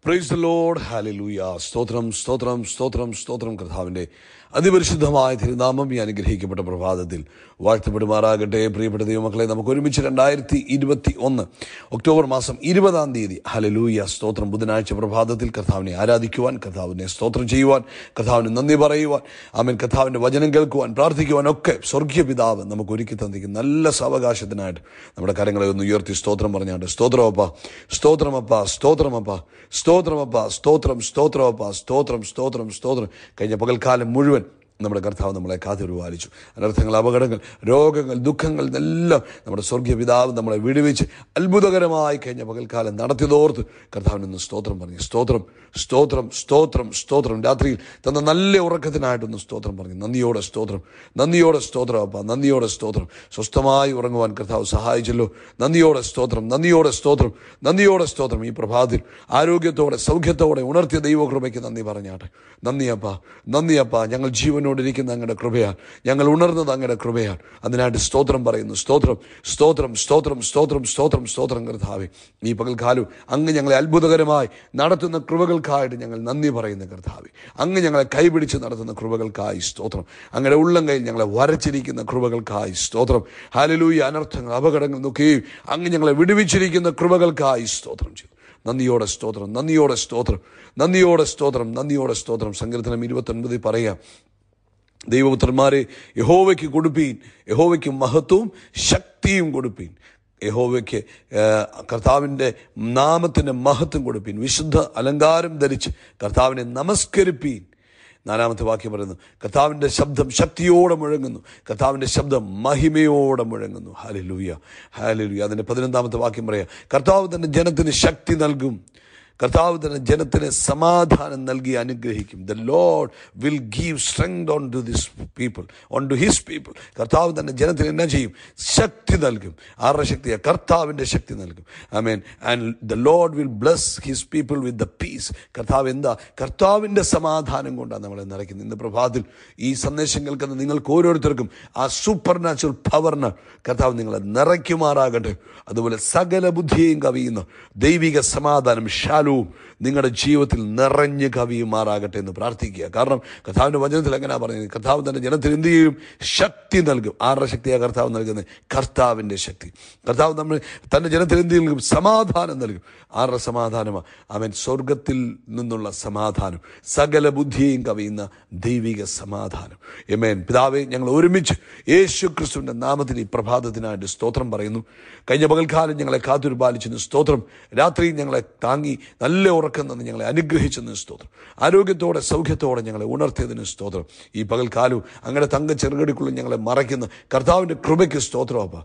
price load hallelujah സ്തോത്രം സ്തോത്രം സ്തോത്രം സ്തോത്രം കർത്താവിൻ്റെ അതിപരിശുദ്ധമായ തിരുനാമം ഈ അനുഗ്രഹിക്കപ്പെട്ട പ്രഭാതത്തിൽ വാഴ്ത്തപ്പെടുമാറാകട്ടെ പ്രിയപ്പെട്ട ദൈവമക്കളെ നമുക്ക് ഒരുമിച്ച് രണ്ടായിരത്തി ഇരുപത്തി ഒന്ന് ഒക്ടോബർ മാസം ഇരുപതാം തീയതി ഹലലൂയ സ്തോത്രം ബുധനാഴ്ച പ്രഭാതത്തിൽ കർത്താവിനെ ആരാധിക്കുവാൻ കർത്താവിനെ സ്തോത്രം ചെയ്യുവാൻ കർത്താവിന് നന്ദി പറയുവാൻ ആമൻ കർത്താവിൻ്റെ വചനം കേൾക്കുവാൻ പ്രാർത്ഥിക്കുവാൻ ഒക്കെ സ്വർഗീയ പിതാവ് നമുക്ക് ഒരുക്കി തന്നിരിക്കുന്ന നല്ല സാവകാശത്തിനായിട്ട് നമ്മുടെ കരങ്ങളെ ഒന്ന് ഉയർത്തി സ്തോത്രം പറഞ്ഞാണ്ട് സ്തോത്രമപ്പ സ്തോത്രമപ്പ സ്തോത്രമപ്പ സ്തോത്രമപ്പ സ്തോത്രം സ്തോത്രമപ്പ സ്തോത്രം സ്തോത്രം സ്തോത്രം കഴിഞ്ഞ പകൽക്കാലം മുഴുവൻ നമ്മുടെ കർത്താവ് നമ്മളെ കാത്തിരുപാലിച്ചു അനർത്ഥങ്ങൾ അപകടങ്ങൾ രോഗങ്ങൾ ദുഃഖങ്ങൾ എല്ലാം നമ്മുടെ സ്വർഗീയ പിതാവ് നമ്മളെ വിടുവിച്ച് അത്ഭുതകരമായി കഴിഞ്ഞ പകൽക്കാലം നടത്തിയതോർത്ത് കർത്താവിന് നിന്ന് സ്തോത്രം പറഞ്ഞു സ്തോത്രം സ്തോത്രം സ്തോത്രം സ്തോത്രം രാത്രിയിൽ തന്ന നല്ല ഉറക്കത്തിനായിട്ടൊന്ന് സ്തോത്രം പറഞ്ഞു നന്ദിയോടെ സ്തോത്രം നന്ദിയോടെ സ്തോത്രം അപ്പ നന്ദിയോടെ സ്തോത്രം സ്വസ്ഥമായി ഉറങ്ങുവാൻ കർത്താവ് സഹായിച്ചല്ലോ നന്ദിയോടെ സ്തോത്രം നന്ദിയോടെ സ്തോത്രം നന്ദിയോടെ സ്തോത്രം ഈ പ്രഭാതത്തിൽ ആരോഗ്യത്തോടെ സൗഖ്യത്തോടെ ഉണർത്തിയ ദൈവകൃപയ്ക്ക് നന്ദി പറഞ്ഞാട്ടെ നന്ദിയപ്പ നന്ദിയപ്പ ഞങ്ങൾ ജീവനോടിരിക്കുന്ന അങ്ങയുടെ കൃപയാണ് ഞങ്ങൾ ഉണർന്നത് അങ്ങയുടെ കൃപയാണ് അതിനായിട്ട് സ്തോത്രം പറയുന്നു സ്തോത്രം സ്തോത്രം സ്തോത്രം സ്തോത്രം സ്തോത്രം സ്തോത്രം കർത്താവെ ഈ പകൽക്കാലം അങ്ങ് ഞങ്ങളെ അത്ഭുതകരമായി നടത്തുന്ന കൃപകൾക്കായിട്ട് ഞങ്ങൾ നന്ദി പറയുന്ന കർത്താവെ അങ്ങ് ഞങ്ങളെ കൈപിടിച്ച് നടത്തുന്ന കൃപകൾക്കായി സ്തോത്രം അങ്ങയുടെ ഉള്ളം കയ്യിൽ ഞങ്ങളെ വരച്ചിരിക്കുന്ന കൃപകൾക്കായി സ്തോത്രം ഹാലലൂയ അനർത്ഥങ്ങൾ അപകടങ്ങൾ നോക്കുകയും അങ്ങ് ഞങ്ങളെ വിടുവിച്ചിരിക്കുന്ന കൃപകൾക്കായി സ്തോത്രം ചെയ്തു നന്ദിയോടെ സ്തോത്രം നന്ദിയോടെ സ്തോത്രം നന്ദിയോടെ സ്തോത്രം നന്ദിയോടെ സ്തോത്രം സങ്കീർത്തനം ഇരുപത്തൊൻപതിൽ പറയാം ദൈവപുത്രന്മാരെ യഹോവയ്ക്ക് കൊടുപ്പീൻ യഹോവയ്ക്ക് മഹത്വവും ശക്തിയും കൊടുപ്പീൻ യഹോവയ്ക്ക് കർത്താവിൻ്റെ നാമത്തിൻ്റെ മഹത്വം കൊടുപ്പീൻ വിശുദ്ധ അലങ്കാരം ധരിച്ച് കർത്താവിനെ നമസ്കരിപ്പീൻ നാലാമത്തെ വാക്യം പറയുന്നു കർത്താവിൻ്റെ ശബ്ദം ശക്തിയോടെ മുഴങ്ങുന്നു കർത്താവിൻ്റെ ശബ്ദം മഹിമയോടെ മുഴങ്ങുന്നു ഹാലലൂയ ഹാലലൂയ അതിൻ്റെ പതിനൊന്നാമത്തെ വാക്യം പറയാം കർത്താവ് തന്നെ ജനത്തിന് ശക്തി നൽകും കർത്താവ് തന്നെ ജനത്തിന് സമാധാനം നൽകി അനുഗ്രഹിക്കും the Lord will give strength on to this people on to his people കർത്താവ് തന്നെ ജനത്തിന് എന്നാ ചെയ്യും ശക്തി നൽകും ആരുടെ ശക്തിയാണ് കർത്താവിൻ്റെ ശക്തി നൽകും I mean and the Lord will bless his people with the peace കർത്താവ് എന്താ കർത്താവിൻ്റെ സമാധാനം കൊണ്ടാണ് നമ്മളെ നിറയ്ക്കുന്നത് ഇന്ന് പ്രഭാതത്തിൽ ഈ സന്ദേശം കേൾക്കുന്ന നിങ്ങൾക്ക് ഓരോരുത്തർക്കും ആ സൂപ്പർ നാച്ചുറൽ പവറിന് കർത്താവ് നിങ്ങളെ നിറയ്ക്കുമാറാകട്ടെ അതുപോലെ സകല ബുദ്ധിയെയും കവിയുന്ന ദൈവിക സമാധാനം ഷാലവും നിങ്ങളുടെ ജീവിതത്തിൽ നിറഞ്ഞ് കവിയുമാറാകട്ടെ എന്ന് പ്രാർത്ഥിക്കുക കാരണം കർത്താവിൻ്റെ വചനത്തിൽ എങ്ങനെയാ പറയുന്നത് കർത്താവ് തന്നെ ജനത്തിന് എന്ത് ചെയ്യും ശക്തി നൽകും ആരുടെ ശക്തിയാണ് കർത്താവ് നൽകുന്നത് കർത്താവിൻ്റെ ശക്തി കർത്താവ് നമ്മൾ തൻ്റെ ജനത്തിന് എന്ത് നൽകും സമാധാനം നൽകും ആരുടെ സമാധാനമാണ് അവൻ സ്വർഗത്തിൽ നിന്നുള്ള സമാധാനം സകല ബുദ്ധിയെയും കവിയുന്ന ദൈവിക സമാധാനം എമേൻ പിതാവെ ഞങ്ങൾ ഒരുമിച്ച് യേശു ക്രിസ്തുവിൻ്റെ നാമത്തിൽ ഈ പ്രഭാതത്തിനായിട്ട് സ്തോത്രം പറയുന്നു കഴിഞ്ഞ പകൽക്കാലം ഞങ്ങളെ കാത്തുരുപാലിച്ചെന്ന് സ്തോത്രം രാത്രി ഞങ്ങളെ താങ്ങി നല്ല ഉറക്കം തന്ന് ഞങ്ങളെ അനുഗ്രഹിച്ചെന്ന് സ്തോത്രം ആരോഗ്യത്തോടെ സൗഖ്യത്തോടെ ഞങ്ങളെ ഉണർത്തിയതിന് സ്തോത്രം ഈ പകൽക്കാലവും അങ്ങനെ തങ്ക ചെറുകടിക്കുള്ളിൽ ഞങ്ങളെ മറയ്ക്കുന്ന കർത്താവിൻ്റെ കൃപയ്ക്ക് സ്തോത്രം അപ്പ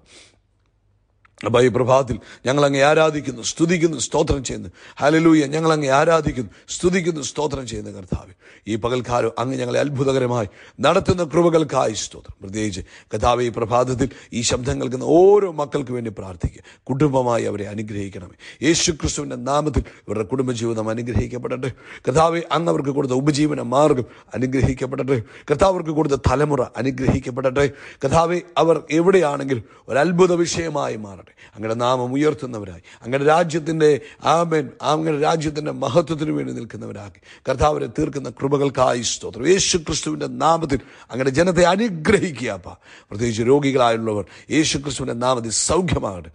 അപ്പോൾ ഈ പ്രഭാതത്തിൽ ഞങ്ങൾ അങ്ങ് ആരാധിക്കുന്നു സ്തുതിക്കുന്നു സ്തോത്രം ചെയ്യുന്നു ഹലലൂയ ഞങ്ങൾ അങ്ങ് ആരാധിക്കുന്നു സ്തുതിക്കുന്നു സ്തോത്രം ചെയ്യുന്ന കർത്താവ് ഈ പകൽക്കാലം അങ്ങ് ഞങ്ങളെ അത്ഭുതകരമായി നടത്തുന്ന കൃപകൾക്കായി സ്തോത്രം പ്രത്യേകിച്ച് കർത്താവ് ഈ പ്രഭാതത്തിൽ ഈ ശബ്ദം കേൾക്കുന്ന ഓരോ മക്കൾക്ക് വേണ്ടി പ്രാർത്ഥിക്കുക കുടുംബമായി അവരെ അനുഗ്രഹിക്കണമേ യേശു ക്രിസ്തുവിൻ്റെ നാമത്തിൽ ഇവരുടെ കുടുംബജീവിതം അനുഗ്രഹിക്കപ്പെടട്ടെ കർത്താവ് അങ്ങ് അവർക്ക് കൊടുത്ത ഉപജീവന മാർഗം അനുഗ്രഹിക്കപ്പെടട്ടെ കർത്താവ് അവർക്ക് കൊടുത്ത തലമുറ അനുഗ്രഹിക്കപ്പെടട്ടെ കർത്താവെ അവർ എവിടെയാണെങ്കിലും ഒരു അത്ഭുത വിഷയമായി മാറട്ടെ അങ്ങയുടെ നാമം ഉയർത്തുന്നവരായി അങ്ങയുടെ രാജ്യത്തിൻ്റെ ആമേൻ അങ്ങയുടെ രാജ്യത്തിൻ്റെ മഹത്വത്തിന് വേണ്ടി നിൽക്കുന്നവരാക്കി കർത്താവിനെ തീർക്കുന്ന കൃപകൾക്കായി സ്തോത്രം യേശു ക്രിസ്തുവിൻ്റെ നാമത്തിൽ അങ്ങയുടെ ജനത്തെ അനുഗ്രഹിക്കുക പ്രത്യേകിച്ച് രോഗികളായുള്ളവർ യേശു ക്രിസ്തുവിൻ്റെ നാമത്തിൽ സൗഖ്യമാകട്ടെ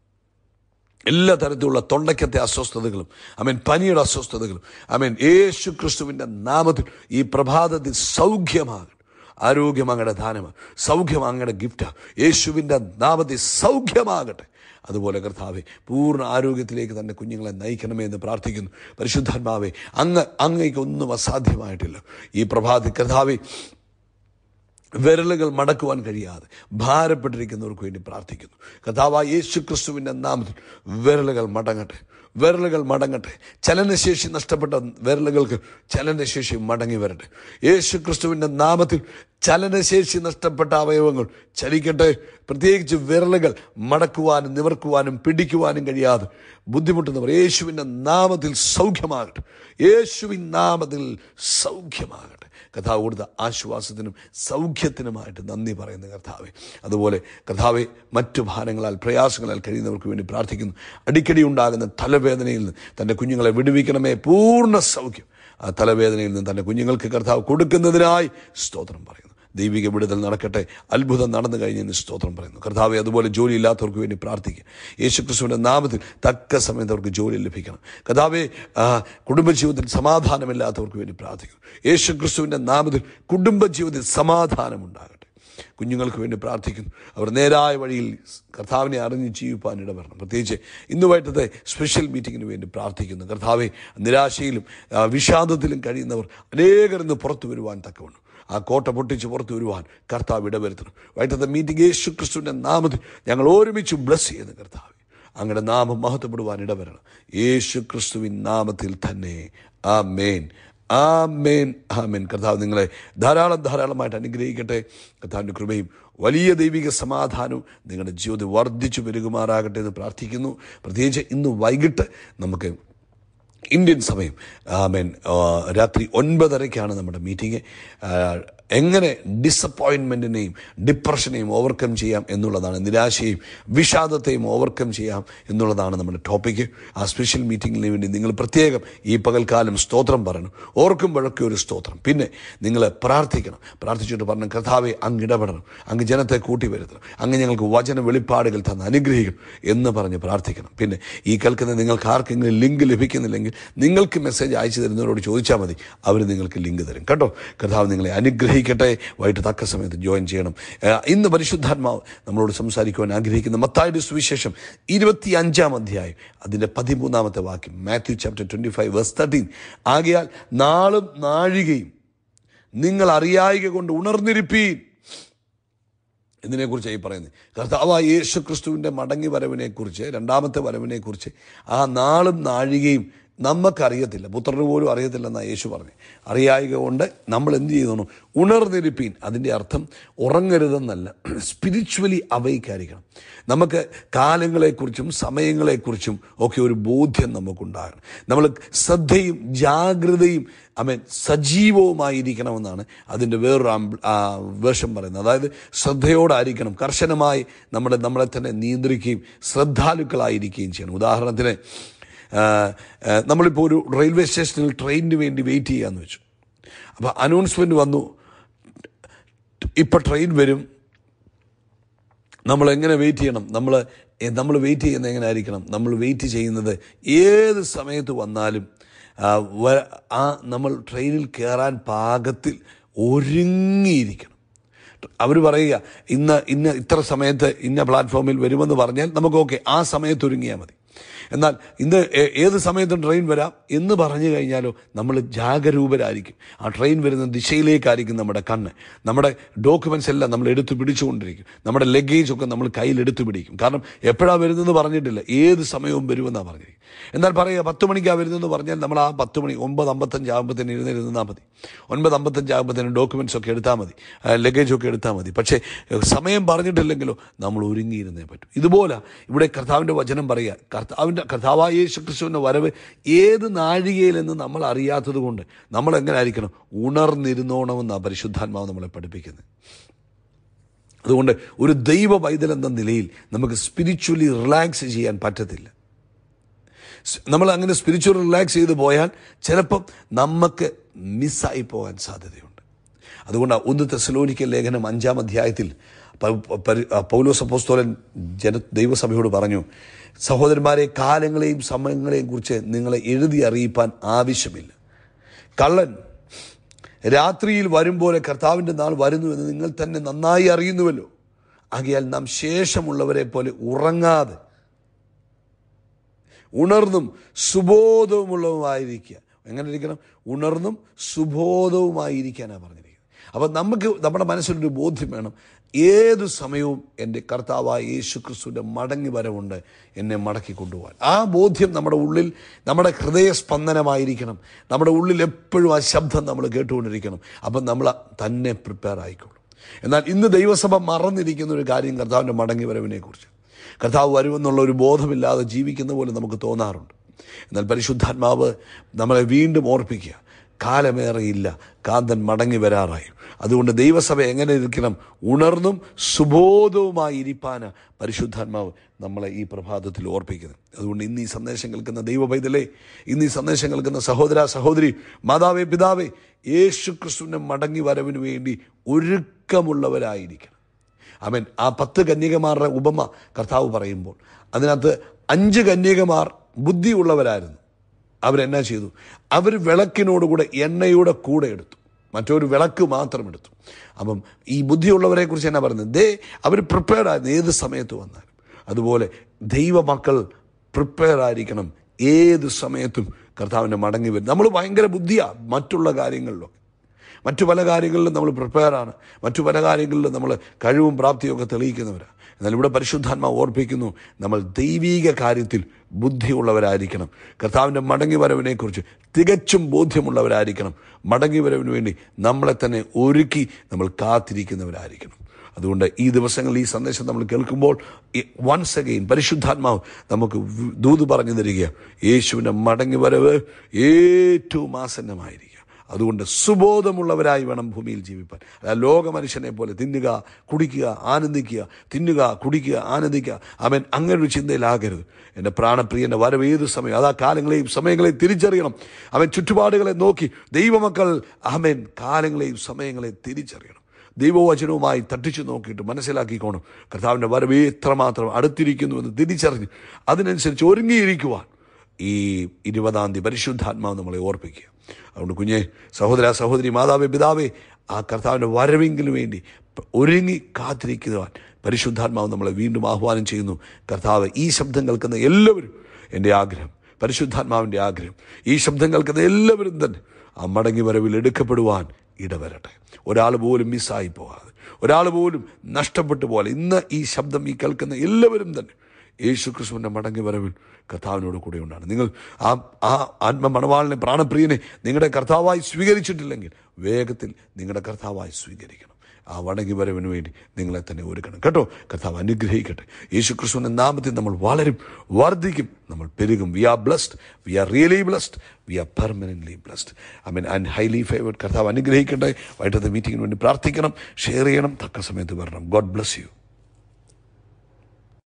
എല്ലാ തരത്തിലുള്ള തൊണ്ടയ്ക്കത്തെ അസ്വസ്ഥതകളും അമേൻ പനിയുടെ അസ്വസ്ഥതകളും അമേൻ യേശു ക്രിസ്തുവിൻ്റെ നാമത്തിൽ ഈ പ്രഭാതത്തിൽ സൗഖ്യമാകട്ടെ ആരോഗ്യം അങ്ങയുടെ ദാനമാണ് സൗഖ്യം അങ്ങയുടെ ഗിഫ്റ്റാണ് യേശുവിൻ്റെ നാമത്തിൽ സൗഖ്യമാകട്ടെ അതുപോലെ കർത്താവെ പൂർണ്ണ ആരോഗ്യത്തിലേക്ക് തന്നെ കുഞ്ഞുങ്ങളെ നയിക്കണമേ എന്ന് പ്രാർത്ഥിക്കുന്നു പരിശുദ്ധാത്മാവെ അങ്ങ് അങ്ങയ്ക്ക് ഒന്നും അസാധ്യമായിട്ടില്ല ഈ പ്രഭാതി കർത്താവെ വിരലുകൾ മടക്കുവാൻ കഴിയാതെ ഭാരപ്പെട്ടിരിക്കുന്നവർക്ക് വേണ്ടി പ്രാർത്ഥിക്കുന്നു കഥാവ യേശു ക്രിസ്തുവിൻ്റെ നാമത്തിൽ വിരലുകൾ മടങ്ങട്ടെ വിരലുകൾ മടങ്ങട്ടെ ചലനശേഷി നഷ്ടപ്പെട്ട വിരലുകൾക്ക് ചലനശേഷി മടങ്ങി വരട്ടെ യേശു ക്രിസ്തുവിൻ്റെ നാമത്തിൽ ചലനശേഷി നഷ്ടപ്പെട്ട അവയവങ്ങൾ ചലിക്കട്ടെ പ്രത്യേകിച്ച് വിരലുകൾ മടക്കുവാനും നിവർക്കുവാനും പിടിക്കുവാനും കഴിയാതെ ബുദ്ധിമുട്ടുന്നവർ യേശുവിൻ്റെ നാമത്തിൽ സൗഖ്യമാകട്ടെ യേശുവിൻ നാമത്തിൽ സൗഖ്യമാകട്ടെ കഥാവ് കൊടുത്ത ആശ്വാസത്തിനും സൗഖ്യത്തിനുമായിട്ട് നന്ദി പറയുന്ന കർത്താവെ അതുപോലെ കർത്താവെ മറ്റു ഭാരങ്ങളാൽ പ്രയാസങ്ങളാൽ കഴിയുന്നവർക്ക് വേണ്ടി പ്രാർത്ഥിക്കുന്നു അടിക്കടി ഉണ്ടാകുന്ന തലവേദന തലവേദനയിൽ നിന്ന് തൻ്റെ കുഞ്ഞുങ്ങളെ വിടുവിക്കണമേ പൂർണ്ണ സൗഖ്യം ആ തലവേദനയിൽ നിന്ന് തൻ്റെ കുഞ്ഞുങ്ങൾക്ക് കർത്താവ് കൊടുക്കുന്നതിനായി സ്തോത്രം പറയുന്നു ദൈവിക വിടുതൽ നടക്കട്ടെ അത്ഭുതം നടന്നു കഴിഞ്ഞെന്ന് സ്തോത്രം പറയുന്നു കർത്താവെ അതുപോലെ ജോലി ഇല്ലാത്തവർക്ക് വേണ്ടി പ്രാർത്ഥിക്കുക യേശുക്രിസ്തുവിൻ്റെ നാമത്തിൽ തക്ക സമയത്ത് അവർക്ക് ജോലി ലഭിക്കണം കർത്താവെ ആ, കുടുംബജീവിതത്തിൽ സമാധാനമില്ലാത്തവർക്ക് വേണ്ടി പ്രാർത്ഥിക്കുന്നു യേശുക്രിസ്തുവിൻ്റെ നാമത്തിൽ കുടുംബജീവിതത്തിൽ സമാധാനമുണ്ടാകട്ടെ കുഞ്ഞുങ്ങൾക്ക് വേണ്ടി പ്രാർത്ഥിക്കുന്നു അവർ നേരായ വഴിയിൽ കർത്താവിനെ അറിഞ്ഞ് ജീവിപ്പാൻ ഇടവരണം പ്രത്യേകിച്ച് ഇന്ന് വൈകിട്ടത്തെ സ്പെഷ്യൽ മീറ്റിങ്ങിന് വേണ്ടി പ്രാർത്ഥിക്കുന്നു കർത്താവെ നിരാശയിലും ആ, വിഷാദത്തിലും കഴിയുന്നവർ അനേകർ ഇന്ന് പുറത്തു വരുവാൻ തക്കവണ്ണം ആ കോട്ട പൊട്ടിച്ച് പുറത്തു വരുവാൻ കർത്താവ് ഇടവരുത്തണം വൈകിട്ടത്തെ മീറ്റിംഗ് യേശു ക്രിസ്തുവിൻ്റെ നാമത്തിൽ ഞങ്ങൾ ഒരുമിച്ച് ബ്ലസ് ചെയ്യുന്നു കർത്താവ് അങ്ങയുടെ നാമം മഹത്വപ്പെടുവാൻ ഇടവരണം യേശു ക്രിസ്തുവിൻ നാമത്തിൽ തന്നെ ആ മേൻ ആ മേൻ ആ മേൻ കർത്താവ് നിങ്ങളെ ധാരാളം ധാരാളമായിട്ട് അനുഗ്രഹിക്കട്ടെ കർത്താവിൻ്റെ കൃപയും വലിയ ദൈവിക സമാധാനവും നിങ്ങളുടെ ജീവിതത്തിൽ വർദ്ധിച്ചു പെരുകുമാറാകട്ടെ എന്ന് പ്രാർത്ഥിക്കുന്നു പ്രത്യേകിച്ച് ഇന്ന് വൈകിട്ട് നമുക്ക് ഇന്ത്യൻ സമയം ആമേൻ ആ, രാത്രി ഒൻപതരയ്ക്കാണ് നമ്മുടെ മീറ്റിംഗ് ആ, എങ്ങനെ ഡിസപ്പോയിൻമെൻറ്റിനെയും ഡിപ്രഷനെയും ഓവർകം ചെയ്യാം എന്നുള്ളതാണ് നിരാശയും വിഷാദത്തെയും ഓവർകം ചെയ്യാം എന്നുള്ളതാണ് നമ്മുടെ ടോപ്പിക്ക് ആ സ്പെഷ്യൽ മീറ്റിങ്ങിന് വേണ്ടി നിങ്ങൾ പ്രത്യേകം ഈ പകൽക്കാലം സ്തോത്രം പറയണം ഓർക്കുമ്പോഴൊക്കെ ഒരു സ്തോത്രം പിന്നെ നിങ്ങൾ പ്രാർത്ഥിക്കണം പ്രാർത്ഥിച്ചിട്ട് പറഞ്ഞു കർത്താവെ അങ്ങ് ഇടപെടണം അങ്ങ് ജനത്തെ കൂട്ടി വരുത്തണം അങ്ങ് ഞങ്ങൾക്ക് വചന വെളിപ്പാടുകൾ തന്ന് അനുഗ്രഹിക്കണം എന്ന് പറഞ്ഞ് പ്രാർത്ഥിക്കണം പിന്നെ ഈ കേൾക്കുന്ന നിങ്ങൾക്ക് ആർക്കെങ്കിലും ലിങ്ക് ലഭിക്കുന്നില്ലെങ്കിൽ നിങ്ങൾക്ക് മെസ്സേജ് അയച്ചു തരുന്നവരോട് ചോദിച്ചാൽ മതി അവർ നിങ്ങൾക്ക് ലിങ്ക് തരും കേട്ടോ കർത്താവ് നിങ്ങളെ അനുഗ്രഹിക്കട്ടെ വൈകിട്ട് തക്ക സമയത്ത് ജോയിൻ ചെയ്യണം ഏഹ് ഇന്ന് പരിശുദ്ധാത്മാവ് നമ്മളോട് സംസാരിക്കുവാൻ ആഗ്രഹിക്കുന്ന മത്തായുടെ സുവിശേഷം ഇരുപത്തി അഞ്ചാം അധ്യായം അതിൻ്റെ പതിമൂന്നാമത്തെ വാക്യം Matthew chapter twenty five verse thirteen ആകയാൽ നാളും നാഴികയും നിങ്ങൾ അറിയായിക കൊണ്ട് ഉണർന്നിരിപ്പീൻ ഇതിനെക്കുറിച്ചാണ് ഈ പറയുന്നത് കർത്താവ് യേശു ക്രിസ്തുവിൻ്റെ മടങ്ങി വരവിനെക്കുറിച്ച് രണ്ടാമത്തെ വരവിനെക്കുറിച്ച് ആ നാളും നാഴികയും നമുക്കറിയത്തില്ല പുത്രന് പോലും അറിയത്തില്ലെന്നാണ് യേശു പറഞ്ഞു അറിയായിക കൊണ്ട് നമ്മൾ എന്ത് ചെയ്തോണം ഉണർന്നിരിപ്പീൻ അതിൻ്റെ അർത്ഥം ഉറങ്ങരുതെന്നല്ല സ്പിരിച്വലി അവൈക്കായിരിക്കണം നമുക്ക് കാലങ്ങളെക്കുറിച്ചും സമയങ്ങളെക്കുറിച്ചും ഒക്കെ ഒരു ബോധ്യം നമുക്കുണ്ടാകണം നമ്മൾ ശ്രദ്ധയും ജാഗ്രതയും അമേൻ സജീവവുമായിരിക്കണമെന്നാണ് അതിൻ്റെ വേറൊരു ആംബ്- ആ, വേഷം പറയുന്നത് അതായത് ശ്രദ്ധയോടായിരിക്കണം കർശനമായി നമ്മുടെ നമ്മളെ തന്നെ നിയന്ത്രിക്കുകയും ശ്രദ്ധാലുക്കളായിരിക്കുകയും ചെയ്യണം ഉദാഹരണത്തിന് ആ, ആ, നമ്മളിപ്പോൾ ഒരു റെയിൽവേ സ്റ്റേഷനിൽ ട്രെയിനിന് വേണ്ടി വെയിറ്റ് ചെയ്യാമെന്ന് വെച്ചു അപ്പോൾ അനൗൺസ്മെൻറ്റ് വന്നു ഇപ്പം ട്രെയിൻ വരും നമ്മൾ എങ്ങനെ വെയിറ്റ് ചെയ്യണം നമ്മൾ നമ്മൾ വെയിറ്റ് ചെയ്യുന്നത് എങ്ങനെ ആയിരിക്കണം നമ്മൾ വെയിറ്റ് ചെയ്യുന്നത് ഏത് സമയത്ത് വന്നാലും ആ, വ- ആ നമ്മൾ ട്രെയിനിൽ കയറാൻ പാകത്തിൽ ഒരുങ്ങിയിരിക്കണം അവർ പറയുക ഇന്ന് ഇന്ന ഇത്ര സമയത്ത് ഇന്ന പ്ലാറ്റ്ഫോമിൽ വരുമെന്ന് പറഞ്ഞാൽ നമുക്ക് ഓക്കെ ആ സമയത്ത് ഒരുങ്ങിയാൽ മതി എന്നാൽ ഇന്ന് ഏ- ഏത് സമയത്തും ട്രെയിൻ വരാം എന്ന് പറഞ്ഞു കഴിഞ്ഞാലോ നമ്മൾ ജാഗരൂപരായിരിക്കും ആ ട്രെയിൻ വരുന്ന ദിശയിലേക്കായിരിക്കും നമ്മുടെ കണ്ണ് നമ്മുടെ ഡോക്യുമെൻസ് എല്ലാം നമ്മൾ എടുത്തു പിടിച്ചുകൊണ്ടിരിക്കും നമ്മുടെ ലഗേജ് ഒക്കെ നമ്മൾ കയ്യിൽ എടുത്തു പിടിക്കും കാരണം എപ്പോഴാണ് വരുന്നതെന്ന് പറഞ്ഞിട്ടില്ല ഏത് സമയവും വരുമെന്നാണ് പറഞ്ഞിരിക്കും എന്നാൽ പറയുക പത്ത് മണിക്കാണ് വരുന്നതെന്ന് പറഞ്ഞാൽ നമ്മൾ ആ പത്ത് മണി ഒമ്പത് അമ്പത്തഞ്ച് ആകുമ്പോഴത്തേന് ഇരുന്നിരുന്നാൽ മതി ഒൻപത് അമ്പത്തഞ്ച് ആകുമ്പോഴത്തേന് ഡോക്യുമെൻറ്റ്സ് ഒക്കെ എടുത്താൽ മതി ലഗേജ് ഒക്കെ എടുത്താൽ മതി പക്ഷേ ഏഹ്, സമയം പറഞ്ഞിട്ടില്ലെങ്കിലോ നമ്മൾ ഒരുങ്ങിയിരുന്നേ പറ്റും ഇതുപോലെ ഇവിടെ കർത്താവിൻ്റെ വചനം പറയുക കർത്താവിൻ്റെ കർത്താവായ യേശു ക്രിസ്തുവിൻ്റെ വരവ് ഏത് നാഴികയിലെന്ന് നമ്മൾ അറിയാത്തത് കൊണ്ട് നമ്മൾ എങ്ങനെ ആയിരിക്കണം ഉണർന്നിരുന്നോണമെന്നാണ് പരിശുദ്ധാത്മാവ് നമ്മളെ പഠിപ്പിക്കുന്നത് അതുകൊണ്ട് ഒരു ദൈവ പൈതൽ എന്ന നിലയിൽ നമുക്ക് സ്പിരിച്വലി റിലാക്സ് ചെയ്യാൻ പറ്റത്തില്ല സ് നമ്മൾ അങ്ങനെ സ്പിരിച്വൽ റിലാക്സ് ചെയ്ത് പോയാൽ ചിലപ്പം നമുക്ക് മിസ്സായി പോകാൻ സാധ്യതയുണ്ട് അതുകൊണ്ട് ഒന്ന് തെസലോനിക്കൽ ലേഖനം അഞ്ചാം അധ്യായത്തിൽ പ- പരി- പൗലോസ് അപ്പോസ്തോലൻ ജന ദൈവസഭയോട് പറഞ്ഞു സഹോദരന്മാരെ കാലങ്ങളെയും സമയങ്ങളെയും കുറിച്ച് നിങ്ങളെ എഴുതി അറിയിപ്പാൻ ആവശ്യമില്ല കള്ളൻ രാത്രിയിൽ വരും പോലെ കർത്താവിൻ്റെ നാൾ വരുന്നുവെന്ന് നിങ്ങൾ തന്നെ നന്നായി അറിയുന്നുവല്ലോ ആകയാൽ നാം ശേഷമുള്ളവരെ പോലെ ഉറങ്ങാതെ ഉണർന്നും സുബോധവുമുള്ളതുമായിരിക്കുക എങ്ങനെ ഇരിക്കണം ഉണർന്നും സുബോധവുമായിരിക്കാനാണ് പറഞ്ഞിരിക്കുന്നത് അപ്പം നമുക്ക് നമ്മുടെ മനസ്സിലൊരു ബോധ്യം വേണം ഏതു സമയവും എൻ്റെ കർത്താവായ യേശു ക്രിസ്തുവിൻ്റെ മടങ്ങി വരവുണ്ട് എന്നെ മടക്കി കൊണ്ടുപോകാൻ ആ ബോധ്യം നമ്മുടെ ഉള്ളിൽ നമ്മുടെ ഹൃദയസ്പന്ദനമായിരിക്കണം നമ്മുടെ ഉള്ളിൽ എപ്പോഴും ആ ശബ്ദം നമ്മൾ കേട്ടുകൊണ്ടിരിക്കണം അപ്പം നമ്മൾ തന്നെ പ്രിപ്പയർ ആയിക്കോളും എന്നാൽ ഇന്ന് ദൈവസഭ മറന്നിരിക്കുന്ന ഒരു കാര്യം കർത്താവിൻ്റെ മടങ്ങി വരവിനെ കുറിച്ച് കർത്താവ് വരുമെന്നുള്ള ഒരു ബോധമില്ലാതെ ജീവിക്കുന്ന പോലെ നമുക്ക് തോന്നാറുണ്ട് എന്നാൽ പരിശുദ്ധാത്മാവ് നമ്മളെ വീണ്ടും ഓർപ്പിക്കുക കാലമേറെയില്ല കാന്തൻ മടങ്ങി വരാറായി അതുകൊണ്ട് ദൈവസഭ എങ്ങനെ ഇരിക്കണം ഉണർന്നും സുബോധവുമായി ഇരിപ്പാന് പരിശുദ്ധാത്മാവ് നമ്മളെ ഈ പ്രഭാതത്തിൽ ഓർപ്പിക്കുന്നത് അതുകൊണ്ട് ഇന്ന് ഈ സന്ദേശം കേൾക്കുന്ന ദൈവ പൈതലേ ഇന്ന് ഈ സന്ദേശം കേൾക്കുന്ന സഹോദര സഹോദരി മാതാവേ പിതാവേ യേശു ക്രിസ്തുവിൻ്റെ മടങ്ങി വരവിന് വേണ്ടി ഒരുക്കമുള്ളവരായിരിക്കണം അവൻ ആ പത്ത് കന്യകമാരുടെ ഉപമ കർത്താവ് പറയുമ്പോൾ അതിനകത്ത് അഞ്ച് കന്യകമാർ ബുദ്ധിയുള്ളവരായിരുന്നു അവരെന്നാ ചെയ്തു അവർ വിളക്കിനോടുകൂടെ എണ്ണയുടെ കൂടെ എടുത്തു മറ്റൊരു വിളക്ക് മാത്രം എടുത്തു അപ്പം ഈ ബുദ്ധിയുള്ളവരെ കുറിച്ച് എന്നാ പറയുന്നത് ദേ അവർ പ്രിപ്പയർഡ് ആയിരുന്നു ഏത് സമയത്ത് വന്നാലും അതുപോലെ ദൈവമക്കൾ പ്രിപ്പയർ ആയിരിക്കണം ഏത് സമയത്തും കർത്താവിൻ്റെ മടങ്ങി വരും നമ്മൾ ഭയങ്കര ബുദ്ധിയാണ് മറ്റുള്ള കാര്യങ്ങളിലൊക്കെ മറ്റു പല കാര്യങ്ങളിലും നമ്മൾ പ്രിപ്പയറാണ് മറ്റു പല കാര്യങ്ങളിലും നമ്മൾ കഴിവും പ്രാപ്തിയും ഒക്കെ തെളിയിക്കുന്നവരാണ് എന്നാൽ ഇവിടെ പരിശുദ്ധാത്മാവ് ഓർപ്പിക്കുന്നു നമ്മൾ ദൈവീക കാര്യത്തിൽ ബുദ്ധിയുള്ളവരായിരിക്കണം കർത്താവിൻ്റെ മടങ്ങി വരവിനെക്കുറിച്ച് തികച്ചും ബോധ്യമുള്ളവരായിരിക്കണം മടങ്ങി വരവിന് വേണ്ടി നമ്മളെ തന്നെ ഒരുക്കി നമ്മൾ കാത്തിരിക്കുന്നവരായിരിക്കണം അതുകൊണ്ട് ഈ ദിവസങ്ങളിൽ ഈ സന്ദേശം നമ്മൾ കേൾക്കുമ്പോൾ വൺസ് അഗെയിൻ പരിശുദ്ധാത്മാവ് നമുക്ക് ദൂത് പറഞ്ഞു തരിക യേശുവിൻ്റെ മടങ്ങി വരവ് ഏറ്റവും ആസന്നമായിരിക്കുക അതുകൊണ്ട് സുബോധമുള്ളവരായി വേണം ഭൂമിയിൽ ജീവിപ്പാൻ അല്ല ലോക മനുഷ്യനെ പോലെ തിന്നുക കുടിക്കുക ആനന്ദിക്കുക തിന്നുക കുടിക്കുക ആനന്ദിക്കുക അവൻ അങ്ങനെ ഒരു ചിന്തയിലാകരുത് എൻ്റെ പ്രാണപ്രിയൻ്റെ വരവ് ഏത് സമയം അതാ കാലങ്ങളെയും സമയങ്ങളെയും തിരിച്ചറിയണം അവൻ ചുറ്റുപാടുകളെ നോക്കി ദൈവമക്കൾ അവൻ കാലങ്ങളെയും സമയങ്ങളെയും തിരിച്ചറിയണം ദൈവവചനവുമായി തട്ടിച്ചു നോക്കിയിട്ട് മനസ്സിലാക്കിക്കോണം കർത്താവിൻ്റെ വരവ് എത്രമാത്രം അടുത്തിരിക്കുന്നു എന്ന് തിരിച്ചറിഞ്ഞ് അതിനനുസരിച്ച് ഒരുങ്ങിയിരിക്കുവാൻ ഈ ഇരുപതാം തീയതി പരിശുദ്ധാത്മാവ് നമ്മളെ ഓർപ്പിക്കുക അതുകൊണ്ട് കുഞ്ഞെ സഹോദര സഹോദരി മാതാവേ പിതാവേ ആ കർത്താവിൻ്റെ വരവെങ്കിന് വേണ്ടി ഒരുങ്ങി കാത്തിരിക്കുവാൻ പരിശുദ്ധാത്മാവ് നമ്മളെ വീണ്ടും ആഹ്വാനം ചെയ്യുന്നു കർത്താവ് ഈ ശബ്ദം കേൾക്കുന്ന എല്ലാവരും എൻ്റെ ആഗ്രഹം പരിശുദ്ധാത്മാവിൻ്റെ ആഗ്രഹം ഈ ശബ്ദം കേൾക്കുന്ന എല്ലാവരും തന്നെ ആ മടങ്ങി വരവിൽ എടുക്കപ്പെടുവാൻ ഇടവരട്ടെ ഒരാൾ പോലും മിസ്സായി പോകാതെ ഒരാൾ പോലും നഷ്ടപ്പെട്ടു പോലെ ഇന്ന് ഈ ശബ്ദം ഈ കേൾക്കുന്ന എല്ലാവരും തന്നെ യേശു ക്രിസ്തുവിൻ്റെ മടങ്ങി വരവിൽ കർത്താവിനോട് കൂടെ ഉണ്ടാണ് നിങ്ങൾ ആ ആ ആത്മ മണവാളിനെ പ്രാണപ്രിയനെ നിങ്ങളുടെ കർത്താവായി സ്വീകരിച്ചിട്ടില്ലെങ്കിൽ വേഗത്തിൽ നിങ്ങളുടെ കർത്താവായി സ്വീകരിക്കണം ആ മടങ്ങി വരവിന് വേണ്ടി നിങ്ങളെ തന്നെ ഒരുക്കണം കേട്ടോ കർത്താവ് അനുഗ്രഹിക്കട്ടെ യേശു ക്രിസ്തുവിൻ്റെ നാമത്തിൽ നമ്മൾ വളരും വർദ്ധിക്കും നമ്മൾ പെരുകും we are blessed we are really blessed we are permanently blessed I mean and highly favoured കർത്താവ് അനുഗ്രഹിക്കട്ടെ വൈകിട്ടത്തെ മീറ്റിങ്ങിന് വേണ്ടി പ്രാർത്ഥിക്കണം ഷെയർ ചെയ്യണം തക്ക സമയത്ത് വരണം ഗോഡ് ബ്ലസ് യു